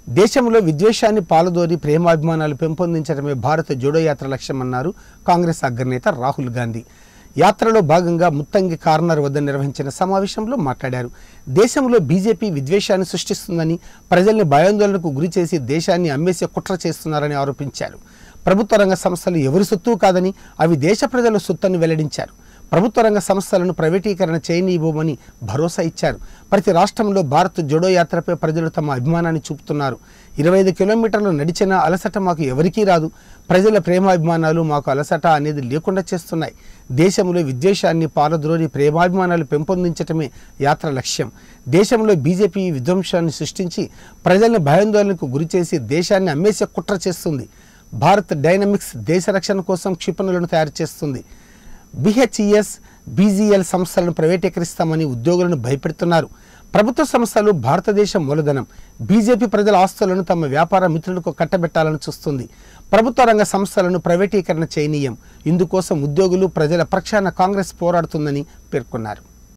దేశంలో విద్వేషాన్ని పాలదోరి ప్రేమాభిమానాలు పెంపొందించడమే భారత జోడో యాత్ర లక్ష్యమన్నారు కాంగ్రెస్ అగ్రనేత రాహుల్ గాంధీ యాత్రలో భాగంగా ముత్తంగి కార్నర్ వద్ద నిర్వహించిన సమావేశంలో మాట్లాడారు దేశంలో బీజేపీ విద్వేషాన్ని సృష్టిస్తుందని ప్రజల్ని భయాందోళనకు గురి చేసి దేశాన్ని అమ్మేసే కుట్ర చేస్తున్నారని ఆరోపించారు ప్రభుత్వ రంగ సంస్థలు ఎవరి సొత్తు కాదని అవి దేశ ప్రజల సొత్తని వెల్లడించారు ప్రభుత్వ రంగ సంస్థలను ప్రైవేటీకరణ చేయనీయబోమని భరోసా ఇచ్చారు ప్రతి రాష్ట్రంలో భారత్ జోడో యాత్రపై ప్రజలు తమ అభిమానాన్ని చూపుతున్నారు ఇరవై ఐదు కిలోమీటర్లు నడిచిన అలసట మాకు ఎవరికీ రాదు ప్రజల ప్రేమాభిమానాలు మాకు అలసట అనేది లేకుండా చేస్తున్నాయి దేశంలో విద్వేషాన్ని పారద్రోరి ప్రేమాభిమానాలు పెంపొందించటమే యాత్ర లక్ష్యం దేశంలో బీజేపీ విధ్వంసాన్ని సృష్టించి ప్రజల్ని భయాందోళనకు గురిచేసి దేశాన్ని అమ్మేసే కుట్ర చేస్తుంది భారత్ డైనమిక్స్ దేశ రక్షణ కోసం క్షిపణులను తయారు చేస్తుంది బిహెచ్ఈఎస్ బీజీఎల్ సంస్థలను ప్రైవేటీకరిస్తామని ఉద్యోగులను భయపెడుతున్నారు ప్రభుత్వ సంస్థలు భారతదేశ మూలధనం బీజేపీ ప్రజల ఆస్తులను తమ వ్యాపార మిత్రులకు కట్టబెట్టాలని చూస్తుంది ప్రభుత్వ రంగ సంస్థలను ప్రైవేటీకరణ చేయనీయం ఇందుకోసం ఉద్యోగులు ప్రజల పక్షాన కాంగ్రెస్ పోరాడుతుందని పేర్కొన్నారు